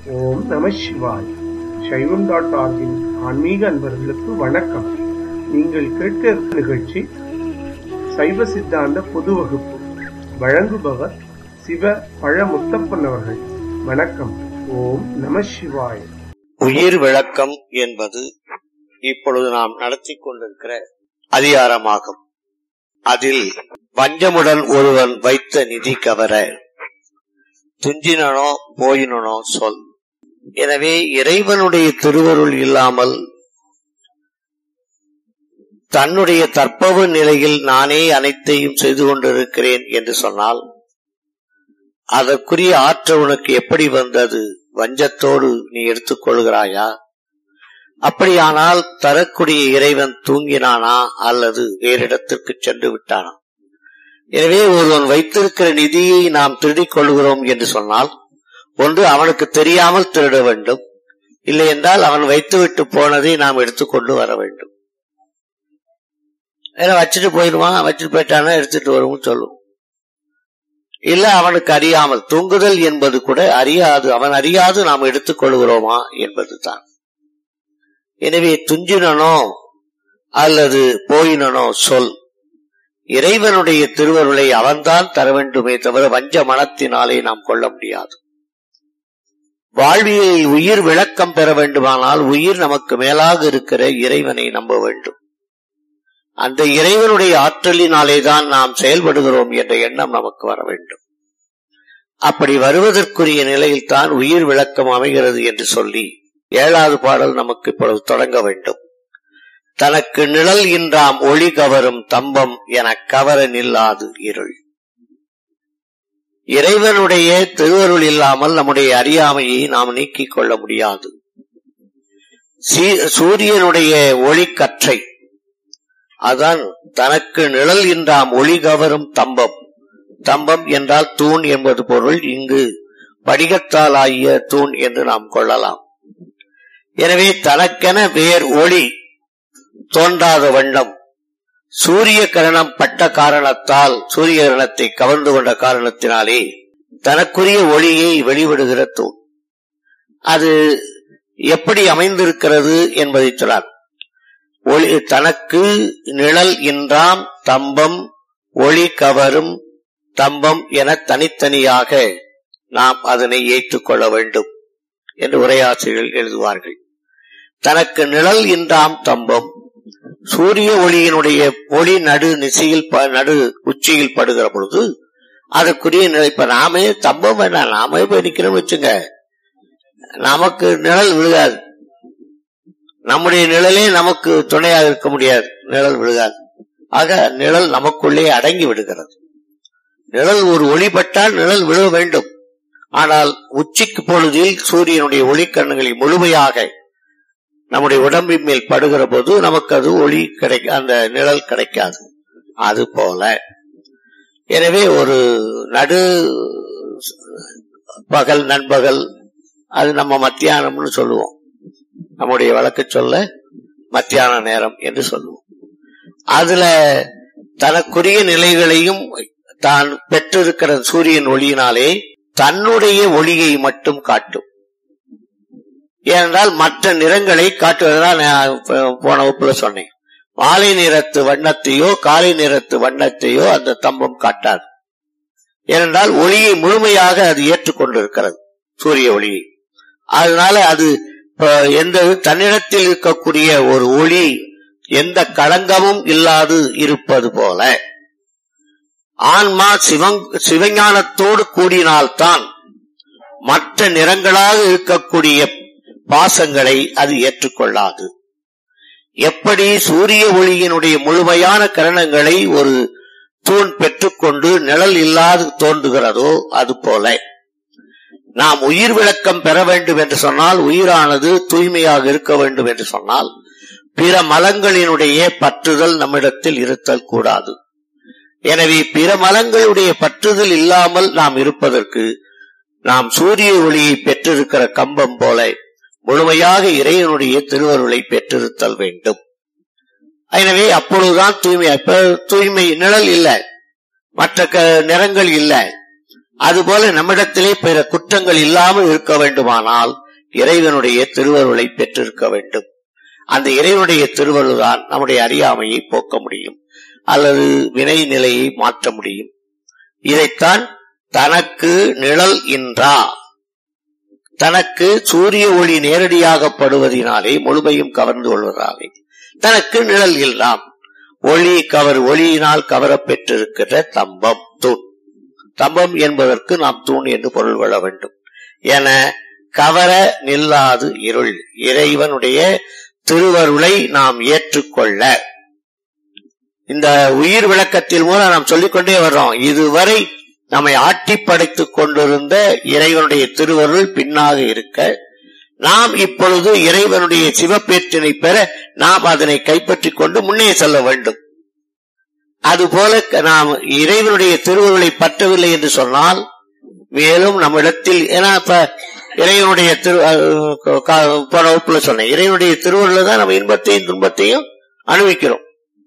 ஓம் நம சிவாய் சைவம் டாட் ஆர்கின் ஆன்மீக அன்பர்களுக்கு வணக்கம் நீங்கள் கேட்க இருக்கும் நிகழ்ச்சி சைவ சித்தாந்த பொது வகுப்பு வழங்குபவர் சிவ பழமுத்தப்பன் அவர்கள் வணக்கம் ஓம் நம சிவாய் உயிர் விளக்கம் என்பது இப்பொழுது நாம் நடத்தி கொண்டிருக்கிற அதிகாரமாகும் அதில் வஞ்சமுடன் ஒருவன் வைத்த நிதி கவர துஞ்சினனோ போயினனோ சொல் எனவே இறைவனுடைய திருவருள் இல்லாமல் தன்னுடைய தற்பவு நிலையில் நானே அனைத்தையும் செய்து கொண்டிருக்கிறேன் என்று சொன்னால் அதற்குரிய ஆற்றல் உனக்கு எப்படி வந்தது வஞ்சத்தோடு நீ எடுத்துக் கொள்கிறாயா அப்படியானால் தரக்கூடிய இறைவன் தூங்கினானா அல்லது வேறிடத்திற்கு சென்று விட்டானா எனவே ஒருவன் வைத்திருக்கிற நிதியை நாம் திருடிக் கொள்கிறோம் என்று சொன்னால் ஒன்று அவனுக்கு தெரியாமல் திருட வேண்டும் இல்லை என்றால் அவன் வைத்துவிட்டு போனதை நாம் எடுத்துக்கொண்டு வர வேண்டும் ஏன்னா வச்சுட்டு போயிடுவான் வச்சுட்டு போயிட்டானா எடுத்துட்டு வருவோம் சொல்லுவோம் இல்ல அவனுக்கு அறியாமல் தூங்குதல் என்பது கூட அறியாது அவன் அறியாது நாம் எடுத்துக் கொள்கிறோமா என்பதுதான் எனவே துஞ்சினனோ அல்லது போயினனோ சொல் இறைவனுடைய திருவருளை அவன்தான் தர வேண்டுமே தவிர வஞ்ச மனத்தினாலே நாம் கொள்ள முடியாது வாழ்வியல் உயிர் விளக்கம் பெற வேண்டுமானால் உயிர் நமக்கு மேலாக இருக்கிற இறைவனை நம்ப வேண்டும் அந்த இறைவனுடைய ஆற்றலினாலே தான் நாம் செயல்படுகிறோம் என்ற எண்ணம் நமக்கு வர வேண்டும் அப்படி வருவதற்குரிய நிலையில் தான் உயிர் விளக்கம் அமைகிறது என்று சொல்லி ஏழாவது பாடல் நமக்கு இப்பொழுது தொடங்க வேண்டும் தனக்கு நிழல் இன்றாம் ஒளி கவரும் தம்பம் என கவர நில்லாது இருள் இறைவனுடைய திருவருள் இல்லாமல் நம்முடைய அறியாமையை நாம் நீக்கிக் கொள்ள முடியாது சூரியனுடைய ஒளிக்கற்றை அதான் தனக்கு நிழல் இன்றாம் ஒளி கவரும் தம்பம் தம்பம் என்றால் தூண் என்பது பொருள் இங்கு படிகத்தால் ஆகிய தூண் என்று நாம் கொள்ளலாம் எனவே தனக்கென வேர் ஒளி தோன்றாத வண்ணம் சூரிய கிரணம் பட்ட காரணத்தால் சூரிய கிரணத்தை கவர்ந்து கொண்ட காரணத்தினாலே தனக்குரிய ஒளியை வெளிவிடுகிற தூண் அது எப்படி அமைந்திருக்கிறது என்பதை சொன்னார் ஒளி தனக்கு நிழல் இன்றாம் தம்பம் ஒளி கவரும் தம்பம் என தனித்தனியாக நாம் அதனை ஏற்றுக்கொள்ள வேண்டும் என்று உரையாசிரியர்கள் எழுதுவார்கள் தனக்கு நிழல் இன்றாம் தம்பம் சூரிய ஒளியினுடைய ஒளி நடு நிசையில் நடு உச்சியில் படுகிற பொழுது அதற்குரிய நிலை இப்ப நாமே தம்பம் வேண்டாம் நாமே போய் நிக்கிறோம் வச்சுங்க நமக்கு நிழல் விழுகாது நம்முடைய நிழலே நமக்கு துணையாக இருக்க முடியாது நிழல் விழுகாது ஆக நிழல் நமக்குள்ளே அடங்கி விடுகிறது நிழல் ஒரு ஒளிப்பட்டால் நிழல் விழ வேண்டும் ஆனால் உச்சிக்கு பொழுதில் சூரியனுடைய ஒளிக்கண்ணுகளை முழுமையாக நம்முடைய உடம்பின் மேல் படுகிற போது நமக்கு அது ஒளி கிடைக்க அந்த நிழல் கிடைக்காது அது போல எனவே ஒரு நடு பகல் நண்பகல் அது நம்ம மத்தியானம்னு சொல்லுவோம் நம்முடைய வழக்கு சொல்ல மத்தியான நேரம் என்று சொல்லுவோம் அதுல தனக்குரிய நிலைகளையும் தான் பெற்றிருக்கிற சூரியன் ஒளியினாலே தன்னுடைய ஒளியை மட்டும் காட்டும் ஏனென்றால் மற்ற நிறங்களை காட்டுவதுதான் நான் போன வகுப்புல சொன்னேன் மாலை நிறத்து வண்ணத்தையோ காலை நிறத்து வண்ணத்தையோ அந்த தம்பம் காட்டாது ஏனென்றால் ஒளியை முழுமையாக அது ஏற்றுக்கொண்டிருக்கிறது சூரிய ஒளியை அதனால அது எந்த தன்னிடத்தில் இருக்கக்கூடிய ஒரு ஒளி எந்த களங்கமும் இல்லாது இருப்பது போல ஆன்மா சிவங் சிவஞானத்தோடு கூடினால்தான் மற்ற நிறங்களாக இருக்கக்கூடிய பாசங்களை அது ஏற்றுக்கொள்ளாது எப்படி சூரிய ஒளியினுடைய முழுமையான கரணங்களை ஒரு தூண் பெற்றுக்கொண்டு நிழல் இல்லாது தோன்றுகிறதோ அது போல நாம் உயிர் விளக்கம் பெற வேண்டும் என்று சொன்னால் உயிரானது தூய்மையாக இருக்க வேண்டும் என்று சொன்னால் பிற மலங்களினுடைய பற்றுதல் நம்மிடத்தில் இருத்தல் கூடாது எனவே பிற மலங்களுடைய பற்றுதல் இல்லாமல் நாம் இருப்பதற்கு நாம் சூரிய ஒளியை பெற்றிருக்கிற கம்பம் போல முழுமையாக இறைவனுடைய திருவருளை பெற்றிருத்தல் வேண்டும் எனவே அப்பொழுதுதான் தூய்மை அப்ப தூய்மை நிழல் இல்லை மற்ற நிறங்கள் இல்லை அதுபோல நம்மிடத்திலே பிற குற்றங்கள் இல்லாமல் இருக்க வேண்டுமானால் இறைவனுடைய திருவருளை பெற்றிருக்க வேண்டும் அந்த இறைவனுடைய திருவருள் தான் நம்முடைய அறியாமையை போக்க முடியும் அல்லது வினை நிலையை மாற்ற முடியும் இதைத்தான் தனக்கு நிழல் இன்றா தனக்கு சூரிய ஒளி நேரடியாக படுவதினாலே முழுமையும் கவர்ந்து கொள்வதாலே தனக்கு நிழல் இல்லாம் ஒளி கவர் ஒளியினால் கவரப் பெற்றிருக்கிற தம்பம் தூண் தம்பம் என்பதற்கு நாம் தூண் என்று பொருள் கொள்ள வேண்டும் என கவர நில்லாது இருள் இறைவனுடைய திருவருளை நாம் ஏற்றுக்கொள்ள இந்த உயிர் விளக்கத்தில் மூலம் நாம் சொல்லிக்கொண்டே வர்றோம் இதுவரை நம்மை ஆட்டி படைத்துக் கொண்டிருந்த இறைவனுடைய திருவருள் பின்னாக இருக்க நாம் இப்பொழுது இறைவனுடைய சிவப்பேற்றினை பெற நாம் அதனை கைப்பற்றிக் கொண்டு முன்னே செல்ல வேண்டும் அதுபோல நாம் இறைவனுடைய திருவருளை பற்றவில்லை என்று சொன்னால் மேலும் நம்மிடத்தில் ஏன்னா இப்ப இறைவனுடைய திரு போன வகுப்புல சொன்னேன் இறைவனுடைய திருவருள் தான் நம்ம இன்பத்தையும் துன்பத்தையும் அனுபவிக்கிறோம்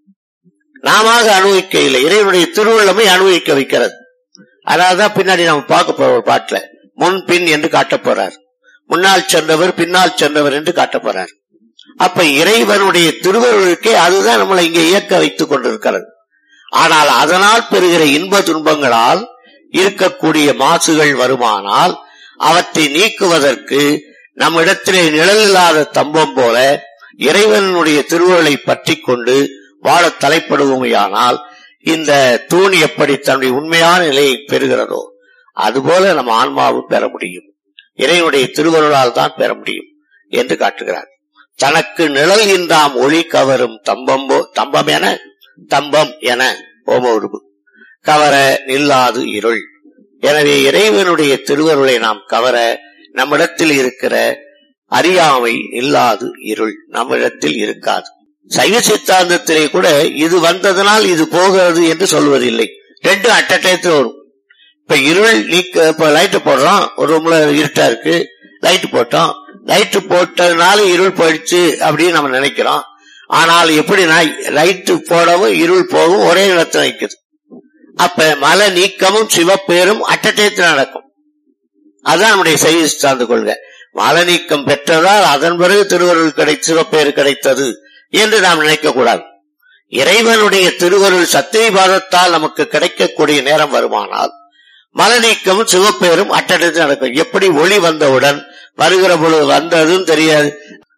நாம அனுபவிக்க இல்லை இறைவனுடைய திருவள்ளமை அனுபவிக்க வைக்கிறது அதான் பின்னாடி நம்ம பார்க்க போற ஒரு பாட்டுல முன் பின் என்று காட்ட போறார் முன்னால் சென்றவர் பின்னால் சென்றவர் என்று காட்ட போறார் அப்ப இறைவனுடைய திருவருளுக்கே அதுதான் நம்மளை இங்கே இயக்க வைத்துக் கொண்டிருக்கிறது ஆனால் அதனால் பெறுகிற இன்ப துன்பங்களால் இருக்கக்கூடிய மாசுகள் வருமானால் அவற்றை நீக்குவதற்கு நம்மிடத்திலே நிழலில்லாத தம்பம் போல இறைவனுடைய திருவுருளை பற்றி கொண்டு வாழ தலைப்படுவோமையானால் இந்த தூண் எப்படி தன்னுடைய உண்மையான நிலையை பெறுகிறதோ அதுபோல நம்ம ஆன்மாவும் பெற முடியும் இறைவனுடைய திருவருளால் தான் பெற முடியும் என்று காட்டுகிறார் தனக்கு நிழல் இன்றாம் ஒளி கவரும் தம்பம் தம்பம் என தம்பம் என ஓம உருவு கவர நில்லாது இருள் எனவே இறைவனுடைய திருவருளை நாம் கவர நம்மிடத்தில் இருக்கிற அறியாமை இல்லாது இருள் நம்மிடத்தில் இருக்காது சைவ சித்தாந்தத்திலே கூட இது வந்ததனால் இது போகிறது என்று சொல்வதில்லை ரெண்டும் அட்டட்டயத்தில் வரும் இப்ப இருள் நீக்க இப்ப லைட்டு போடுறோம் ஒரு ரூம்ல இருட்டா இருக்கு லைட் போட்டோம் லைட் போட்டதுனால இருள் போயிடுச்சு அப்படின்னு நம்ம நினைக்கிறோம் ஆனால் எப்படின்னா லைட்டு போடவும் இருள் போகவும் ஒரே இடத்துல நிற்குது அப்ப மலை நீக்கமும் சிவப்பேரும் அட்டட்டயத்தில் நடக்கும் அதுதான் நம்முடைய சைவ சித்தாந்த கொள்கை மலை நீக்கம் பெற்றதால் அதன் பிறகு திருவருள் கிடை சிவப்பேறு கிடைத்தது என்று நாம் நினைக்க கூடாது இறைவனுடைய திருவருள் சத்திரிபாதத்தால் நமக்கு கிடைக்கக்கூடிய நேரம் வருமானால் மலநீக்கமும் சிவப்பேரும் அட்டடத்தில் நடக்கும் எப்படி ஒளி வந்தவுடன் வருகிற பொழுது வந்ததும் தெரியாது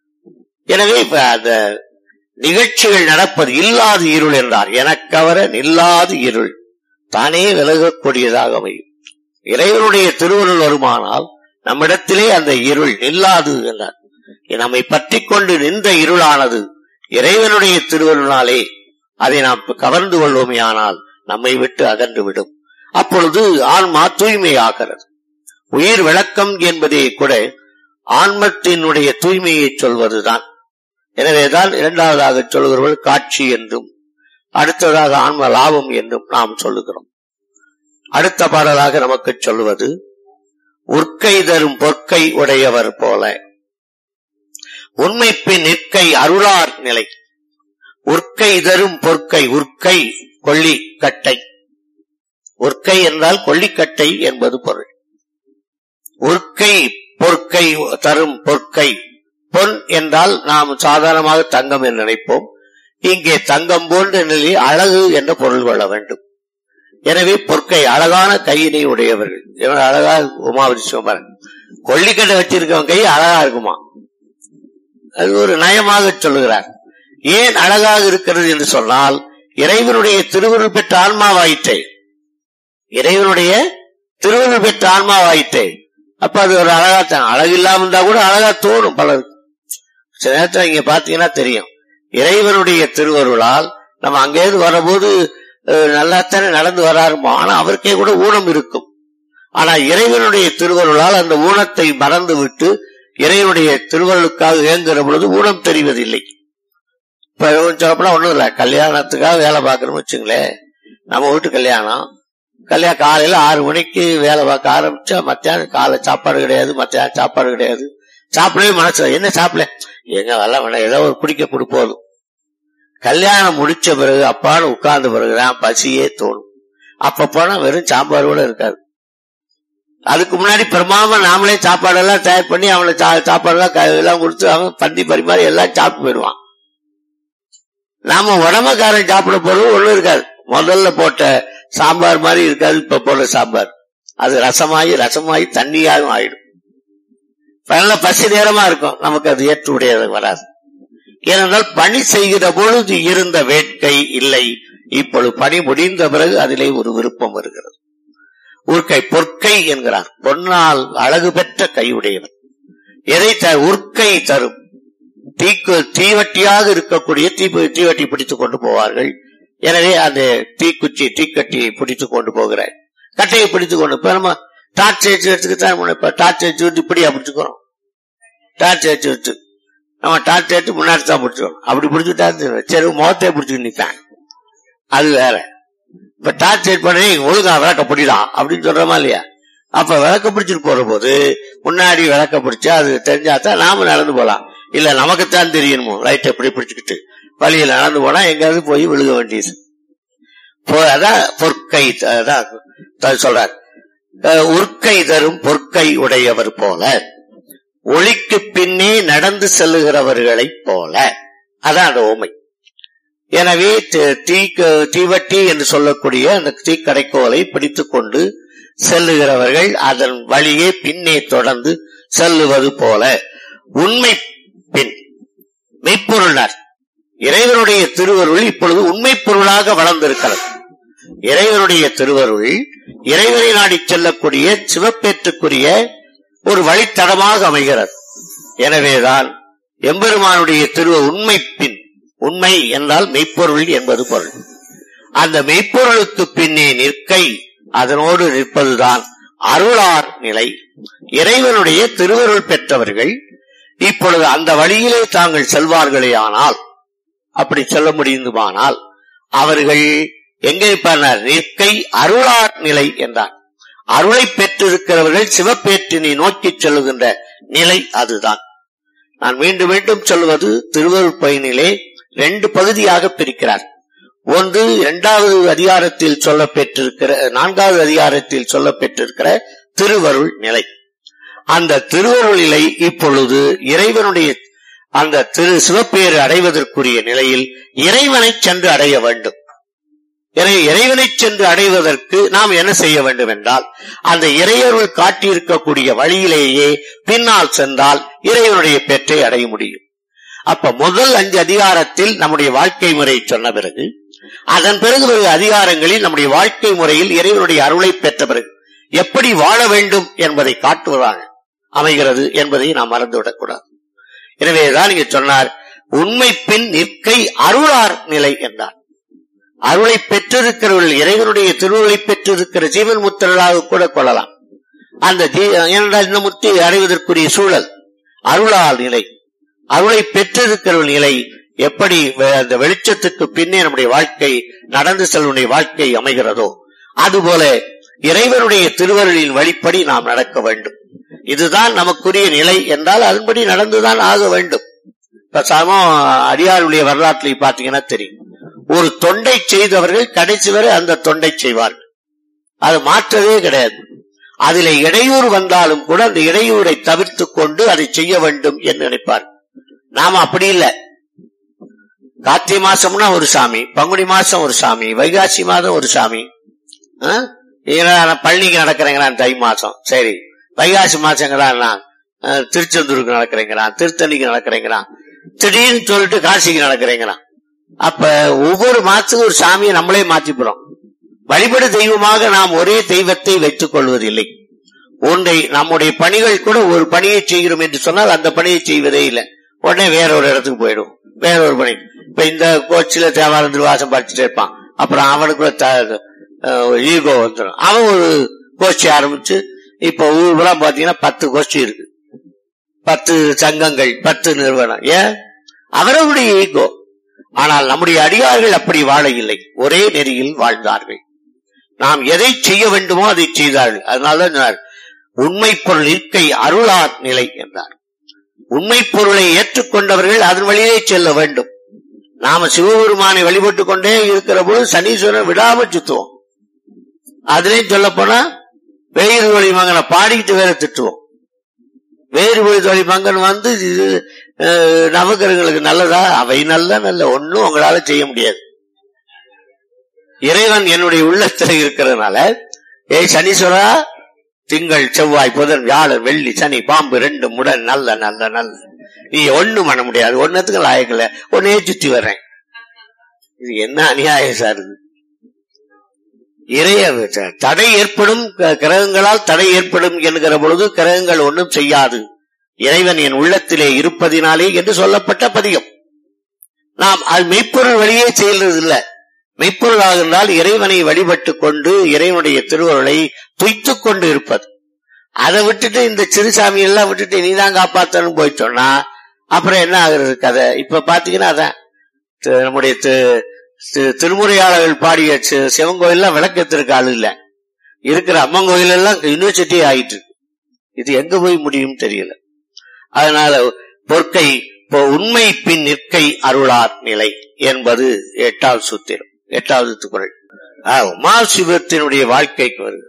எனவே இப்ப அந்த நிகழ்ச்சிகள் நடப்பது இல்லாது இருள் என்றார் எனக்கவர நில்லாது இருள் தானே விலகக்கூடியதாக அமையும் இறைவனுடைய திருவருள் வருமானால் நம்மிடத்திலே அந்த இருள் நில்லாது என்றார் நம்மை பற்றி கொண்டு நின்ற இருளானது இறைவனுடைய திருவருளாலே அதை நாம் கவர்ந்து கொள்வோமையானால் நம்மை விட்டு அகன்று விடும் அப்பொழுது ஆன்மா தூய்மையாகிறது உயிர் விளக்கம் என்பதே கூட ஆன்மத்தினுடைய தூய்மையை சொல்வதுதான் எனவேதான் இரண்டாவதாக சொல்கிறவர்கள் காட்சி என்றும் அடுத்ததாக ஆன்ம லாபம் என்றும் நாம் சொல்லுகிறோம் அடுத்த பாடலாக நமக்கு சொல்லுவது உற்கை தரும் பொற்கை உடையவர் போல உண்மைப்பின் நிற்கை அருளார் நிலை உற்கை தரும் பொற்கை உற்கை கொள்ளி கட்டை உற்கை என்றால் கொல்லிக்கட்டை என்பது பொருள் உற்கை பொற்கை தரும் பொற்கை பொன் என்றால் நாம் சாதாரணமாக தங்கம் என்று நினைப்போம் இங்கே தங்கம் போன்ற நிலையில் அழகு என்ற பொருள் கொள்ள வேண்டும் எனவே பொற்கை அழகான கையினை உடையவர்கள் அழகா உமாவதி சிவமரன் கொல்லிக்கட்டை வச்சிருக்கவன் கை அழகா இருக்குமா அது ஒரு நயமாக சொல்லுகிறார் ஏன் அழகாக இருக்கிறது என்று சொன்னால் இறைவனுடைய திருவுருள் பெற்ற ஆன்மாவாயிற்றே இறைவனுடைய திருவுருள் பெற்ற ஆன்மாவாயிற்றே அப்ப அது ஒரு அழகாத்தான் அழகு இல்லாம இருந்தா கூட அழகா தோணும் பலருக்கு சில நேரத்தில் இங்க பாத்தீங்கன்னா தெரியும் இறைவனுடைய திருவருளால் நம்ம அங்கேயிருந்து வரபோது நல்லாத்தானே நடந்து வராருமோ ஆனா அவருக்கே கூட ஊனம் இருக்கும் ஆனா இறைவனுடைய திருவருளால் அந்த ஊனத்தை மறந்து விட்டு இறைவனுடைய திருவருளுக்காக இயங்குகிற பொழுது ஊனம் தெரிவதில்லை இப்ப சொல்லப்போனா ஒண்ணும் இல்ல கல்யாணத்துக்காக வேலை பார்க்கணும்னு வச்சுங்களேன் நம்ம வீட்டு கல்யாணம் கல்யாணம் காலையில ஆறு மணிக்கு வேலை பார்க்க ஆரம்பிச்சா மத்தியானம் காலை சாப்பாடு கிடையாது மத்தியானம் சாப்பாடு கிடையாது சாப்பிடவே மனசு என்ன சாப்பிட எங்க வரல வேணாம் ஏதோ ஒரு குடிக்க கொடு போதும் கல்யாணம் முடிச்ச பிறகு அப்பான்னு உட்கார்ந்த பிறகுதான் பசியே தோணும் அப்ப போனா வெறும் சாம்பார் கூட இருக்காது அதுக்கு முன்னாடி பிரமாம நாமளே சாப்பாடெல்லாம் தயார் பண்ணி அவனை சா- சாப்பாடெல்லாம் க- எல்லாம் கொடுத்து அவன் பந்தி பரிமாறி எல்லாம் சாப்பிட்டு போயிடுவான் நாம உடம்புக்காரன் சாப்பிட போறது ஒண்ணும் இருக்காது முதல்ல போட்ட சாம்பார் மாதிரி இருக்காது இப்ப போடுற சாம்பார் அது ரசமாயி ரசமாயி தண்ணியாகவும் ஆயிடும் நல்ல பசி நேரமா இருக்கும் நமக்கு அது ஏற்றுடையது வராது ஏனென்றால் பணி செய்கிற பொழுது இருந்த வேட்கை இல்லை இப்பொழுது பணி முடிந்த பிறகு அதிலே ஒரு விருப்பம் வருகிறது உற்கை பொற்கை என்கிறார் பொன்னால் அழகு பெற்ற கையுடையவன் எதை த உற்கை தரும் தீக்கு தீவட்டியாக இருக்கக்கூடிய தீ தீவட்டி பிடித்துக் கொண்டு போவார்கள் எனவே அந்த தீக்குச்சி தீக்கட்டியை பிடித்துக் கொண்டு போகிற கட்டையை பிடித்துக் கொண்டு இப்ப நம்ம டார்ச் அடிச்சு எடுத்துக்கிட்டா இப்ப டார்ச் அடிச்சு விட்டு இப்படியா பிடிச்சுக்கிறோம் டார்ச் அடிச்சு விட்டு நம்ம டார்ச் அடிச்சு முன்னாடி தான் பிடிச்சுக்கணும் அப்படி பிடிச்சுட்டா சரி முகத்தை பிடிச்சுட்டு நிற்பான் அது வேற இப்ப டார்ச் அடிச்சு பண்ணி ஒழுங்கா விளக்க பிடிலாம் அப்படின்னு சொல்றோமா இல்லையா அப்ப விளக்க பிடிச்சிட்டு போற போது முன்னாடி விளக்க பிடிச்சா அது தெரிஞ்சாதான் நாம நடந்து போலாம் இல்ல நமக்குத்தான் தெரியணுமோ லைட் எப்படி பிடிச்சுக்கிட்டு வழியில் நடந்து போனா எங்காவது போய் விழுக வேண்டியது போ- அதான் பொற்கை அதான் த- சொல்றார் அஹ் உற்கை தரும் பொற்கை உடையவர் போல ஒளிக்கு பின்னே நடந்து செல்லுகிறவர்களைப் போல அதான் அந்த ஓமை எனவே தி- தீக்கு- தீவட்டி என்று சொல்லக்கூடிய அந்த தீக்கடைக்கோலை பிடித்துக் கொண்டு செல்லுகிறவர்கள் அதன் வழியே பின்னே தொடர்ந்து செல்லுவது போல உண்மை பின் மெய்ப்பொருளார் இறைவனுடைய திருவருள் இப்பொழுது உண்மை பொருளாக வளர்ந்திருக்கிறது இறைவனுடைய திருவருள் இறைவனை நாடி செல்லக்கூடிய சிவப்பேற்றுக்குரிய ஒரு வழித்தடமாக அமைகிறது எனவேதான் எம்பெருமானுடைய திரு உண்மை பின் உண்மை என்றால் மெய்ப்பொருள் என்பது பொருள் அந்த மெய்ப்பொருளுக்கு பின்னே நிற்கை அதனோடு நிற்பதுதான் அருளார் நிலை இறைவனுடைய திருவருள் பெற்றவர்கள் இப்பொழுது அந்த வழியிலே தாங்கள் செல்வார்களே ஆனால் அப்படி சொல்ல முடியுமானால் அவர்கள் எங்கே இருப்பார் நிற்கை அருளார் நிலை என்றார் அருளை பெற்றிருக்கிறவர்கள் சிவப்பேற்றினை நோக்கி செல்லுகின்ற நிலை அதுதான் நான் மீண்டும் மீண்டும் சொல்வது திருவருள் பயனிலே ரெண்டு பகுதியாக பிரிக்கிறார் ஒன்று இரண்டாவது அதிகாரத்தில் சொல்ல பெற்றிருக்கிற நான்காவது அதிகாரத்தில் சொல்ல பெற்றிருக்கிற திருவருள் நிலை அந்த திருவருள் நிலை இப்பொழுது இறைவனுடைய அந்த திரு சிவப்பேறு அடைவதற்குரிய நிலையில் இறைவனை சென்று அடைய வேண்டும் எனவே இறைவனை சென்று அடைவதற்கு நாம் என்ன செய்ய வேண்டும் என்றால் அந்த இறையருள் காட்டியிருக்கக்கூடிய வழியிலேயே பின்னால் சென்றால் இறைவனுடைய பெற்றை அடைய முடியும் அப்ப முதல் அஞ்சு அதிகாரத்தில் நம்முடைய வாழ்க்கை முறை சொன்ன பிறகு அதன் பிறகு ஒரு அதிகாரங்களில் நம்முடைய வாழ்க்கை முறையில் இறைவனுடைய அருளை பெற்ற பிறகு எப்படி வாழ வேண்டும் என்பதை காட்டுவதாக அமைகிறது என்பதை நாம் மறந்துவிடக்கூடாது எனவேதான் இங்க சொன்னார் உண்மை பின் நிற்கை அருளார் நிலை என்றார் அருளை பெற்றிருக்கிறவர்கள் இறைவனுடைய திருவுருளை பெற்றிருக்கிற ஜீவன் முத்திரலாக கூட கொள்ளலாம் அந்த ஜீ- ஏனென்றால் இந்த முத்தி அடைவதற்குரிய சூழல் அருளால் நிலை அருளை பெற்றிருக்கிற நிலை எப்படி வெ- அந்த வெளிச்சத்துக்கு பின்னே நம்முடைய வாழ்க்கை நடந்து செல்வனுடைய வாழ்க்கை அமைகிறதோ அதுபோல இறைவனுடைய திருவருளின் வழிப்படி நாம் நடக்க வேண்டும் இதுதான் நமக்குரிய நிலை என்றால் அதன்படி நடந்துதான் ஆக வேண்டும் இப்ப சமம் அடியாருடைய வரலாற்றில் பாத்தீங்கன்னா தெரியும் ஒரு தொண்டை செய்தவர்கள் கடைசி வரை அந்த தொண்டை செய்வார்கள் அது மாற்றவே கிடையாது அதில இடையூறு வந்தாலும் கூட அந்த இடையூரை தவிர்த்து கொண்டு அதை செய்ய வேண்டும் என்று நினைப்பார் நாம அப்படி இல்லை கார்த்திகை மாசம்னா ஒரு சாமி பங்குனி மாசம் ஒரு சாமி வைகாசி மாதம் ஒரு சாமி ஆ? ஏன்னா நான் பழனிக்கு நடக்கிறேங்கிறான் தை மாசம் சரி வைகாசி மாசங்கிறான் நான் அஹ், திருச்செந்தூருக்கு நடக்கிறேங்கிறான் திருத்தணிக்கு நடக்கிறேங்கிறான் திடீர்னு சொல்லிட்டு காசிக்கு நடக்கிறேங்கிறான் அப்ப ஒவ்வொரு மாசத்துக்கும் ஒரு சாமியை நம்மளே மாத்திப்புறோம் வழிபடு தெய்வமாக நாம் ஒரே தெய்வத்தை வைத்துக் கொள்வதில்லை ஒன்றை நம்முடைய பணிகள் கூட ஒரு பணியை செய்கிறோம் என்று சொன்னால் அந்த பணியை செய்வதே இல்லை உடனே வேற ஒரு இடத்துக்கு போயிடும் வேற ஒரு பணி இப்ப இந்த கோச்சில தேவாரம் திருவாசம் படிச்சுட்டே இருப்பான் அப்புறம் அவனுக்கு ஈகோ வந்துடும் அவன் ஒரு கோஷ்டி ஆரம்பிச்சு இப்ப ஊர் பூரா பாத்தீங்கன்னா பத்து கோஷ்டி இருக்கு பத்து சங்கங்கள் பத்து நிறுவனம் ஏன் அவரவருடைய ஈகோ ஆனால் நம்முடைய அடியார்கள் அப்படி வாழ இல்லை ஒரே நெறியில் வாழ்ந்தார்கள் நாம் எதை செய்ய வேண்டுமோ அதை செய்தார்கள் அதனால சொன்னார், உண்மை பொருள் இருக்கை அருளார் நிலை என்றார் உண்மை பொருளை ஏற்றுக்கொண்டவர்கள் அதன் வழியே செல்ல வேண்டும் நாம சிவபெருமானை வழிபட்டுக் கொண்டே இருக்கிற போது சனீஸ்வரன் விடாம சுத்துவோம் அதுலயும் சொல்ல போனா வேறு ஒளி மங்கனை பாடிக்கிட்டு வேற திட்டுவோம் வேறு ஒளி மங்கன் வந்து இது அஹ், நவகிரகங்களுக்கு நல்லதா அவை நல்ல நல்ல ஒண்ணும் உங்களால செய்ய முடியாது இறைவன் என்னுடைய உள்ளத்துல இருக்கிறதுனால ஏய் சனீஸ்வரா திங்கள் செவ்வாய் புதன் வியாழன் வெள்ளி சனி பாம்பு ரெண்டு முடன் நல்ல நல்ல நல்ல நீ ஒண்ணும் பண்ண முடியாது ஒன்னத்துக்கு லாயக்கல ஒன்னே சுத்தி வர்றேன் இது என்ன அநியாயம் சார் இது இறைய தடை ஏற்படும் க- கிரகங்களால் தடை ஏற்படும் என்கிற பொழுது கிரகங்கள் ஒன்றும் செய்யாது இறைவன் என் உள்ளத்திலே இருப்பதினாலே என்று சொல்லப்பட்ட பதிகம் நாம் அது மெய்ப்பொருள் வழியே செய்யறது இல்ல மெய்ப்பொருளாக இருந்தால் இறைவனை வழிபட்டு கொண்டு இறைவனுடைய திருவருளை துய்த்துக் கொண்டு இருப்பது அதை விட்டுட்டு இந்த சிறுசாமி எல்லாம் விட்டுட்டு நீதான் காப்பாத்தணும் போய் சொன்னா அப்புறம் என்ன ஆகுறது கதை இப்ப பாத்தீங்கன்னா அதான் தி- நம்முடைய தி- தி- திருமுறையாளர்கள் பாடிய சி- சிவன் கோயில்ல விளக்கத்திற்கு ஆள் இல்ல இருக்கிற அம்மன் கோயில் எல்லாம் யூனிவர்சிட்டி ஆயிட்டு இருக்கு. இது எங்க போய் முடியும் தெரியல அதனால பொற்கை இப்போ உண்மை பின் நிற்கை அருளார் நிலை என்பது எட்டாவது சூத்திரம் எட்டாவது குரல் ஆ, உமா சிவத்தினுடைய வாழ்க்கைக்கு வருது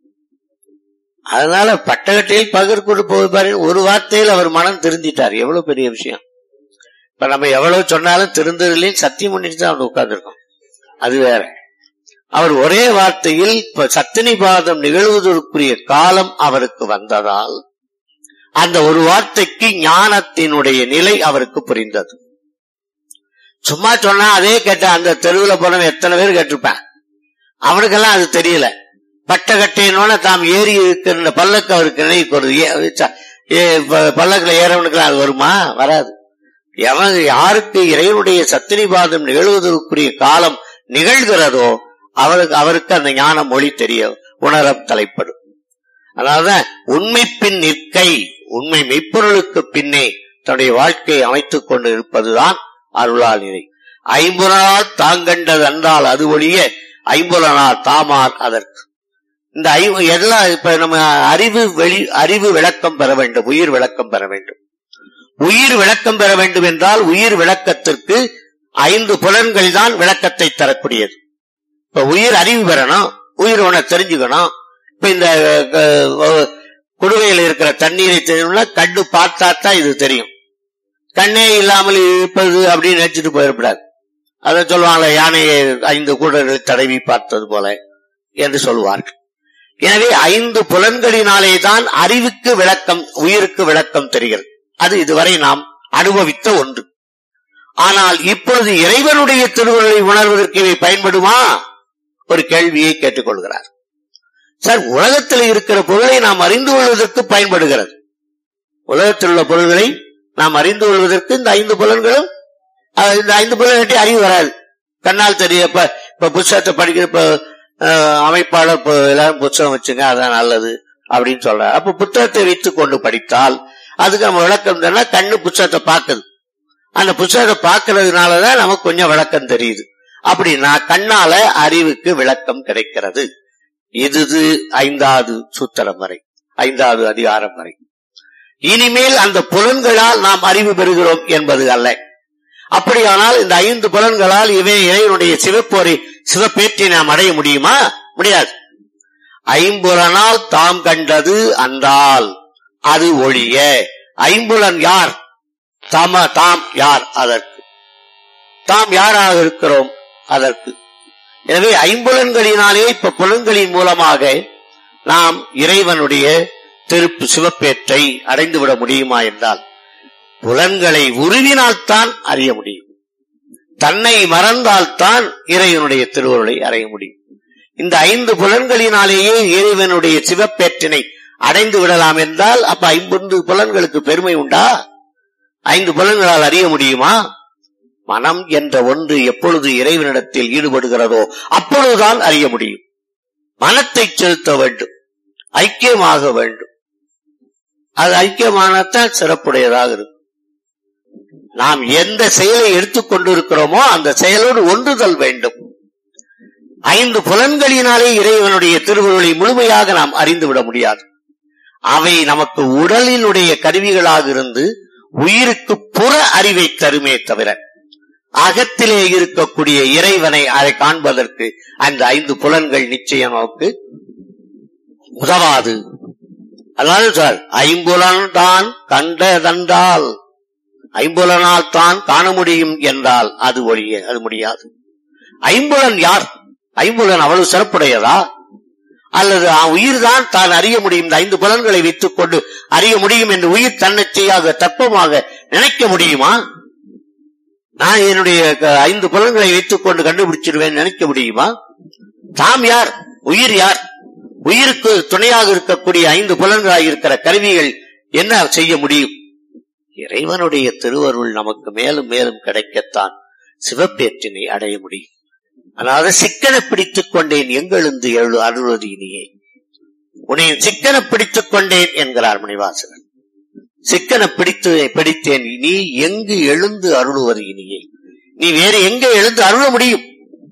அதனால பட்டகட்டையில் பகற்கொண்டு போது பாருங்க ஒரு வார்த்தையில் அவர் மனம் திருந்திட்டார் எவ்வளவு பெரிய விஷயம் இப்ப நம்ம எவ்வளவு சொன்னாலும் திருந்ததிலையும் சத்தியம் பண்ணிட்டு தான் அவர் உட்கார்ந்துருக்கோம் அது வேற அவர் ஒரே வார்த்தையில் இப்ப சத்தினி பாதம் நிகழ்வதற்குரிய காலம் அவருக்கு வந்ததால் அந்த ஒரு வார்த்தைக்கு ஞானத்தினுடைய நிலை அவருக்கு புரிந்தது சும்மா சொன்னா அதே கேட்ட அந்த தெருவில் போனவன் எத்தனை பேர் கேட்டிருப்பேன் அவனுக்கெல்லாம் அது தெரியல பட்டகட்டையினோட தாம் ஏறி இருக்கிற பல்லக்கு அவருக்கு நினைவுக்கு வருது ஏ- ச- ஏ- ப- பல்லக்குல ஏறவனுக்கெல்லாம் அது வருமா வராது எவன் யாருக்கு இறைவனுடைய சத்தினி பாதம் நிகழ்வதற்குரிய காலம் நிகழ்கிறதோ அவருக்கு அவருக்கு அந்த ஞான மொழி தெரிய உணர தலைப்படும் அதாவது உண்மை பின் நிற்கை உண்மை மெய்ப்பொருளுக்கு பின்னே தன்னுடைய வாழ்க்கையை அமைத்துக் கொண்டு இருப்பதுதான் அருளால் நிலை ஐம்புலனால் தாங்கண்டது அன்றால் அது ஒழிய ஐம்புலனார் தாமார் அதற்கு இந்த ஐ- எல்லாம் இப்ப நம்ம அறிவு வெளி அறிவு விளக்கம் பெற வேண்டும் உயிர் விளக்கம் பெற வேண்டும் உயிர் விளக்கம் பெற வேண்டும் என்றால் உயிர் விளக்கத்திற்கு ஐந்து புலன்கள் தான் விளக்கத்தை தரக்கூடியது இப்ப உயிர் அறிவு பெறணும் உயிர் உன தெரிஞ்சுக்கணும் இப்ப இந்த அஹ், குடுவையில் இருக்கிற தண்ணீரை தெரியணும்னா கண்ணு பார்த்தா தான் இது தெரியும் கண்ணே இல்லாமல் இருப்பது அப்படின்னு நினைச்சிட்டு போயிடக்கூடாது அதை சொல்லுவாங்க யானையை ஐந்து கூடர்களை தடவி பார்த்தது போல என்று சொல்வார்கள் எனவே ஐந்து புலன்களினாலே தான் அறிவுக்கு விளக்கம் உயிருக்கு விளக்கம் தெரிகிறது அது இதுவரை நாம் அனுபவித்த ஒன்று ஆனால் இப்பொழுது இறைவனுடைய திருவுருளை உணர்வதற்கு இவை பயன்படுமா ஒரு கேள்வியை கேட்டுக்கொள்கிறார் சார் உலகத்தில் இருக்கிற பொருளை நாம் அறிந்து கொள்வதற்கு பயன்படுகிறது உலகத்தில் உள்ள பொருள்களை நாம் அறிந்து கொள்வதற்கு இந்த ஐந்து புலன்களும் அஹ், இந்த ஐந்து புலன்கிட்ட அறிவு வராது கண்ணால் தெரிய இப்ப இப்ப புத்தகத்தை படிக்கிற இப்ப அஹ், அமைப்பாளர் இப்ப எல்லாரும் புத்தகம் வச்சுங்க அதான் நல்லது அப்படின்னு சொல்றாரு அப்ப புத்தகத்தை வைத்துக் கொண்டு படித்தால் அதுக்கு நம்ம விளக்கம் தெரினா கண்ணு புத்தகத்தை பார்க்குது அந்த புத்தகத்தை பார்க்கறதுனாலதான் நமக்கு கொஞ்சம் விளக்கம் தெரியுது அப்படின்னா கண்ணால அறிவுக்கு விளக்கம் கிடைக்கிறது இது ஐந்தாவது சூத்திரம் வரை ஐந்தாவது அதிகாரம் வரை இனிமேல் அந்த புலன்களால் நாம் அறிவு பெறுகிறோம் என்பது அல்ல அப்படியானால் இந்த ஐந்து புலன்களால் இவை இறைவனுடைய சிவப்போரை சிவப்பேற்றை நாம் அடைய முடியுமா முடியாது ஐம்புலனால் தாம் கண்டது அன்றால் அது ஒழிய ஐம்புலன் யார் தம தாம் யார் அதற்கு தாம் யாராக இருக்கிறோம் அதற்கு எனவே ஐம்புலன்களினாலே இப்ப புலன்களின் மூலமாக நாம் இறைவனுடைய திருப்பு சிவப்பேற்றை அடைந்துவிட முடியுமா என்றால் புலன்களை உருவினால்தான் அறிய முடியும் தன்னை மறந்தால்தான் இறைவனுடைய திருவருளை அடைய முடியும் இந்த ஐந்து புலன்களினாலேயே இறைவனுடைய சிவப்பேற்றினை அடைந்து விடலாம் என்றால் அப்ப ஐம்பொன்று புலன்களுக்கு பெருமை உண்டா ஐந்து புலன்களால் அறிய முடியுமா மனம் என்ற ஒன்று எப்பொழுது இறைவனிடத்தில் ஈடுபடுகிறதோ அப்பொழுதுதான் அறிய முடியும் மனத்தை செலுத்த வேண்டும் ஐக்கியமாக வேண்டும் அது ஐக்கியமானத்தான் சிறப்புடையதாக இருக்கும் நாம் எந்த செயலை எடுத்துக்கொண்டிருக்கிறோமோ அந்த செயலோடு ஒன்றுதல் வேண்டும் ஐந்து புலன்களினாலே இறைவனுடைய திருவுருளை முழுமையாக நாம் அறிந்துவிட முடியாது அவை நமக்கு உடலினுடைய கருவிகளாக இருந்து உயிருக்கு புற அறிவை தருமே தவிர அகத்திலே இருக்கக்கூடிய இறைவனை அதை காண்பதற்கு அந்த ஐந்து புலன்கள் நிச்சயம் நமக்கு உதவாது அதாவது சார் ஐம்புலன் தான் கண்டதென்றால் ஐம்புலனால் தான் காண முடியும் என்றால் அது ஒழிய அது முடியாது ஐம்புலன் யார் ஐம்புலன் அவ்வளவு சிறப்புடையதா அல்லது உயிர் தான் தான் அறிய முடியும் இந்த ஐந்து புலன்களை வைத்துக் கொண்டு அறிய முடியும் என்று உயிர் தன்னிச்சையாக தத்துவமாக நினைக்க முடியுமா நான் என்னுடைய க- ஐந்து புலன்களை வைத்துக் கொண்டு கண்டுபிடிச்சிருவேன் நினைக்க முடியுமா தாம் யார் உயிர் யார் உயிருக்கு துணையாக இருக்கக்கூடிய ஐந்து புலன்களாக இருக்கிற கருவிகள் என்ன செய்ய முடியும் இறைவனுடைய திருவருள் நமக்கு மேலும் மேலும் கிடைக்கத்தான் சிவப்பேற்றினை அடைய முடியும் அதாவது சிக்கன பிடித்துக் கொண்டேன் எங்கெழுந்து எழு அருள்வது இனியே உன்னை சிக்கன பிடித்துக் கொண்டேன் என்கிறார் மணிவாசகன் சிக்கன பிடித்து பிடித்தேன் நீ எங்கு எழுந்து அருளுவது இனியே நீ வேறு எங்கே எழுந்து அருள முடியும்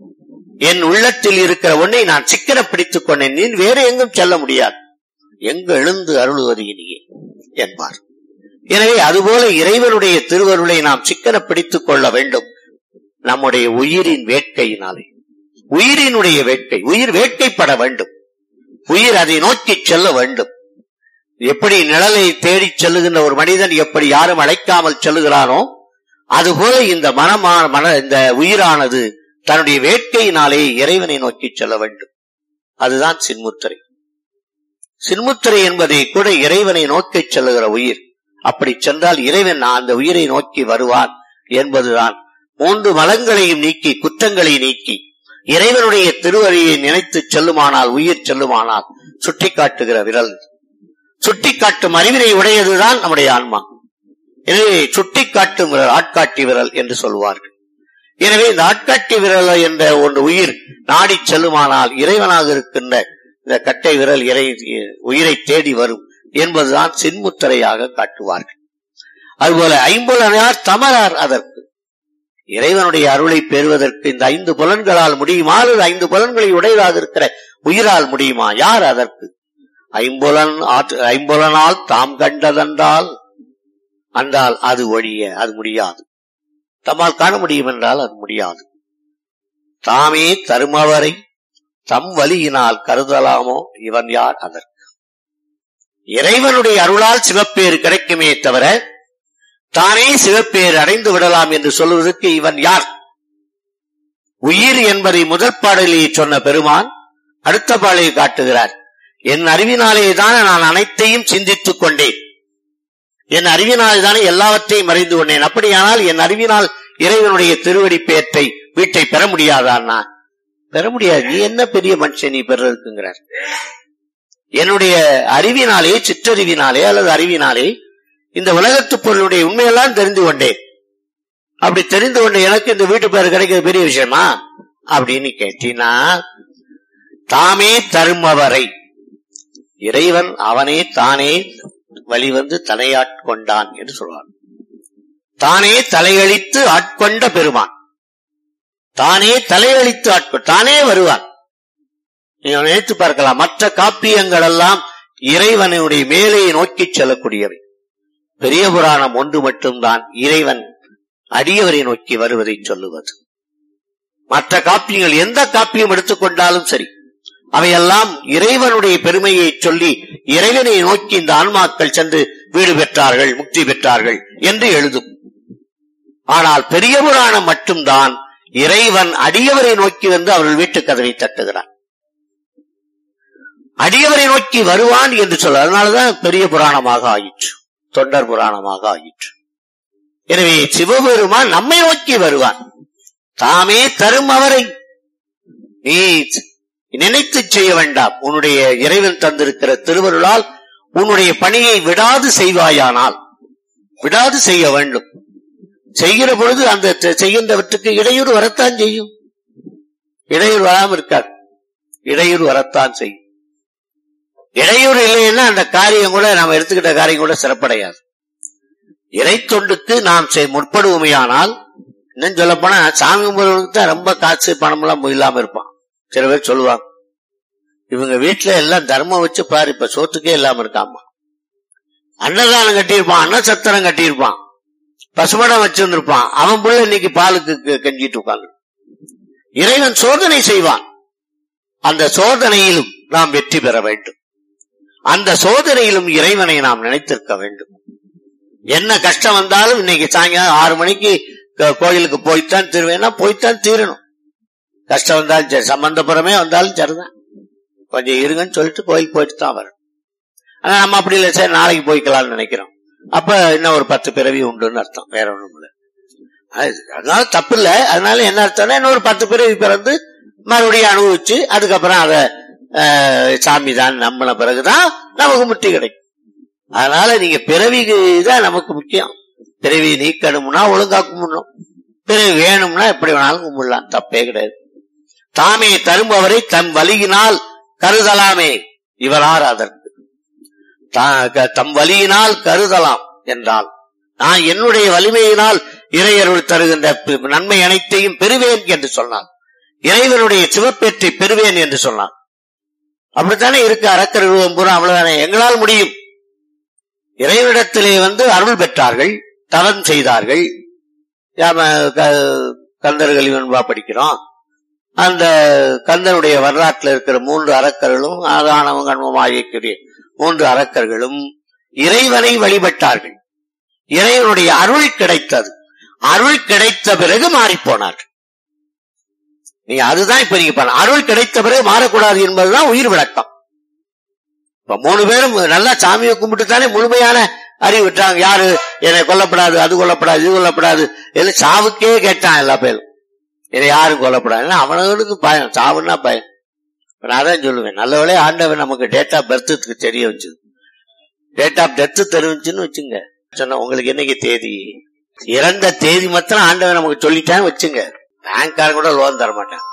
என் உள்ளத்தில் இருக்கிற ஒன்னை நான் சிக்கன பிடித்துக் கொண்டேன் நீ வேறு எங்கும் செல்ல முடியாது எங்கு எழுந்து அருளுவது இனியே என்பார் எனவே அதுபோல இறைவனுடைய திருவருளை நாம் சிக்கன பிடித்துக் கொள்ள வேண்டும் நம்முடைய உயிரின் வேட்கையினாலே உயிரினுடைய வேட்கை உயிர் வேட்கைப்பட வேண்டும் உயிர் அதை நோக்கி செல்ல வேண்டும் எப்படி நிழலை தேடிச் செல்லுகின்ற ஒரு மனிதன் எப்படி யாரும் அழைக்காமல் செல்லுகிறானோ அதுபோல இந்த மனமா மன இந்த உயிரானது தன்னுடைய வேட்கையினாலே இறைவனை நோக்கி செல்ல வேண்டும் அதுதான் சின்முத்திரை சின்முத்திரை என்பதை கூட இறைவனை நோக்கிச் செல்லுகிற உயிர் அப்படி சென்றால் இறைவன் அந்த உயிரை நோக்கி வருவான் என்பதுதான் மூன்று மலங்களையும் நீக்கி குற்றங்களை நீக்கி இறைவனுடைய திருவழியை நினைத்து செல்லுமானால் உயிர் செல்லுமானால் சுட்டிக்காட்டுகிற விரல் சுட்டிக்காட்டும் அறிவினை உடையதுதான் நம்முடைய ஆன்மா எனவே சுட்டிக்காட்டும் விரல் ஆட்காட்டி விரல் என்று சொல்வார்கள் எனவே இந்த ஆட்காட்டி விரல் என்ற ஒன்று உயிர் நாடி செல்லுமானால் இறைவனாக இருக்கின்ற இந்த கட்டை விரல் இறை உயிரை தேடி வரும் என்பதுதான் சின்முத்திரையாக காட்டுவார்கள் அதுபோல ஐம்புலனார் தமரார் அதற்கு இறைவனுடைய அருளை பெறுவதற்கு இந்த ஐந்து புலன்களால் முடியுமா அல்லது ஐந்து புலன்களை உடையதாக இருக்கிற உயிரால் முடியுமா யார் அதற்கு ஐம்புலன் ஆற்று- ஐம்புலனால் தாம் கண்டதென்றால் அன்றால் அது ஒழிய அது முடியாது தம்மால் காண முடியும் என்றால் அது முடியாது தாமே தருமவரை தம் வலியினால் கருதலாமோ இவன் யார் அதற்கு இறைவனுடைய அருளால் சிவப்பேறு கிடைக்குமே தவிர தானே சிவப்பேறு அடைந்து விடலாம் என்று சொல்வதற்கு இவன் யார் உயிர் என்பதை முதற் பாடலிலே சொன்ன பெருமான் அடுத்த பாடலில் காட்டுகிறார் என் அறிவினாலே தானே நான் அனைத்தையும் சிந்தித்துக் கொண்டேன் என் அறிவினால் தானே எல்லாவற்றையும் அறிந்து கொண்டேன் அப்படியானால் என் அறிவினால் இறைவனுடைய திருவடி பேற்றை வீட்டை பெற முடியாதா நான் பெற முடியாது நீ என்ன பெரிய மனுஷன் நீ பெறதுக்குங்கிறார் என்னுடைய அறிவினாலே சிற்றறிவினாலே அல்லது அறிவினாலே இந்த உலகத்து பொருளுடைய உண்மையெல்லாம் தெரிந்து கொண்டேன் அப்படி தெரிந்து கொண்ட எனக்கு இந்த வீட்டு பேர் கிடைக்கிறது பெரிய விஷயமா அப்படின்னு கேட்டீங்கன்னா தாமே தருமவரை இறைவன் அவனே தானே வழிவந்து தலையாட்கொண்டான் என்று சொல்வார் தானே தலையளித்து ஆட்கொண்ட பெருமான் தானே தலையளித்து ஆட்கொ தானே வருவான் நீங்க நினைத்து பார்க்கலாம் மற்ற காப்பியங்கள் எல்லாம் இறைவனுடைய மேலே நோக்கி செல்லக்கூடியவை பெரிய புராணம் ஒன்று மட்டும்தான் இறைவன் அடியவரை நோக்கி வருவதை சொல்லுவது மற்ற காப்பியங்கள் எந்த காப்பியம் எடுத்துக்கொண்டாலும் சரி அவையெல்லாம் இறைவனுடைய பெருமையை சொல்லி இறைவனை நோக்கி இந்த ஆன்மாக்கள் சென்று வீடு பெற்றார்கள் முக்தி பெற்றார்கள் என்று எழுதும் ஆனால் பெரிய புராணம் மட்டும்தான் இறைவன் அடியவரை நோக்கி வந்து அவர்கள் வீட்டு கதவை தட்டுகிறான் அடியவரை நோக்கி வருவான் என்று சொல்ல அதனாலதான் பெரிய புராணமாக ஆயிற்று தொண்டர் புராணமாக ஆயிற்று எனவே சிவபெருமான் நம்மை நோக்கி வருவான் தாமே தரும் அவரை நீ நினைத்து செய்ய வேண்டாம் உன்னுடைய இறைவன் தந்திருக்கிற திருவருளால் உன்னுடைய பணியை விடாது செய்வாயானால் விடாது செய்ய வேண்டும் செய்கிற பொழுது அந்த செ- செய்கின்றவற்றுக்கு இடையூறு வரத்தான் செய்யும் இடையூறு வராம இருக்காது இடையூறு வரத்தான் செய்யும் இடையூறு இல்லைன்னா அந்த காரியம் கூட நாம் எடுத்துக்கிட்ட காரியம் கூட சிறப்படையாது இறை தொண்டுக்கு நாம் செய்- முற்படுவோமையானால் இன்னும் சொல்ல போனா சாமி கும்பிடுறவனுக்கு தான் ரொம்ப காசு பணம் எல்லாம் இல்லாம இருப்பான் சில பேர் சொல்லுவாங்க இவங்க வீட்டுல எல்லாம் தர்மம் வச்சு பாரு இப்ப சோத்துக்கே இல்லாம இருக்காமா அன்னதானம் கட்டியிருப்பான் அன்னசத்திரம் கட்டியிருப்பான் பசுமடம் வச்சிருந்திருப்பான் அவன் புள்ள இன்னைக்கு பாலுக்கு கெ- கெஞ்சிட்டு உட்கார்ந்து இறைவன் சோதனை செய்வான் அந்த சோதனையிலும் நாம் வெற்றி பெற வேண்டும் அந்த சோதனையிலும் இறைவனை நாம் நினைத்திருக்க வேண்டும் என்ன கஷ்டம் வந்தாலும் இன்னைக்கு சாயங்காலம் ஆறு மணிக்கு க- கோயிலுக்கு போய்த்தான் தீருவேன்னா போய்த்தான் தீரணும் கஷ்டம் வந்தாலும் சரி சம்பந்தபுரமே வந்தாலும் சரிதான் கொஞ்சம் இருங்கன்னு சொல்லிட்டு கோயில் போயிட்டு தான் வரும் ஆனா நம்ம அப்படி இல்லை சரி நாளைக்கு போய்க்கலாம்னு நினைக்கிறோம் அப்ப இன்னும் ஒரு பத்து பிறவி உண்டுன்னு அர்த்தம் வேற ஒண்ணும் இல்லை அது- அதனால தப்பு இல்ல அதனால என்ன அர்த்தம்னா இன்னொரு பத்து பிறவி பிறந்து மறுபடியும் அனுபவிச்சு அதுக்கப்புறம் அத அஹ், சாமி தான் நம்பின பிறகுதான் நமக்கு முக்தி கிடைக்கும் அதனால நீங்க பிறவி தான் நமக்கு முக்கியம் பிறவி நீக்கணும்னா ஒழுங்கா கும்பிடணும் பிறவி வேணும்னா எப்படி வேணாலும் கும்பிடலாம் தப்பே கிடையாது தாமே தரும்பவரை தம் வலியினால் கருதலாமே இவரார் அதற்கு தா- க- தம் வலியினால் கருதலாம் என்றால் நான் என்னுடைய வலிமையினால் இறையருள் தருகின்ற பி- நன்மை அனைத்தையும் பெறுவேன் என்று சொன்னான் இறைவனுடைய சிவப்பேற்றை பெறுவேன் என்று சொன்னான் அப்படித்தானே இருக்கு அரக்கர் உருவம் பூரா அவ்வளவுதானே எங்களால் முடியும் இறைவனிடத்திலே வந்து அருள் பெற்றார்கள் தவம் செய்தார்கள் நாம க- கந்தர்கள் இவன்பா படிக்கிறோம் அந்த கந்தனுடைய வரலாற்றில் இருக்கிற மூன்று அரக்கர்களும் ஆதானமும் கண்மமாகிய மூன்று அரக்கர்களும் இறைவனை வழிபட்டார்கள் இறைவனுடைய அருள் கிடைத்தது அருள் கிடைத்த பிறகு மாறிப் போனார்கள் நீங்க அதுதான் இப்ப நீங்க பண்ண அருள் கிடைத்த பிறகு மாறக்கூடாது என்பதுதான் உயிர் விளக்கம் இப்ப மூணு பேரும் நல்லா சாமியை கும்பிட்டு தானே முழுமையான அறிவு விட்டாங்க யாரு என்னை கொல்லப்படாது அது கொல்லப்படாது இது கொல்லப்படாது எல்லாம் சாவுக்கே கேட்டான் எல்லா பேரும் என்னை யாரும் கொல்லப்படாது ஏன்னா அவனுக்கு பயம் சாவுன்னா பயம் இப்ப நான் தான் சொல்லுவேன் நல்ல வேளை ஆண்டவன் நமக்கு டேட் ஆஃப் பர்த்துக்கு தெரிய வச்சது டேட் ஆஃப் டெத் தெரிஞ்சுன்னு வச்சுங்க சொன்ன உங்களுக்கு என்னைக்கு தேதி இறந்த தேதி மாத்திரம் ஆண்டவன் நமக்கு சொல்லிட்டான்னு வச்சுங்க பேங்க்காரன் கூட லோன் தர மாட்டான்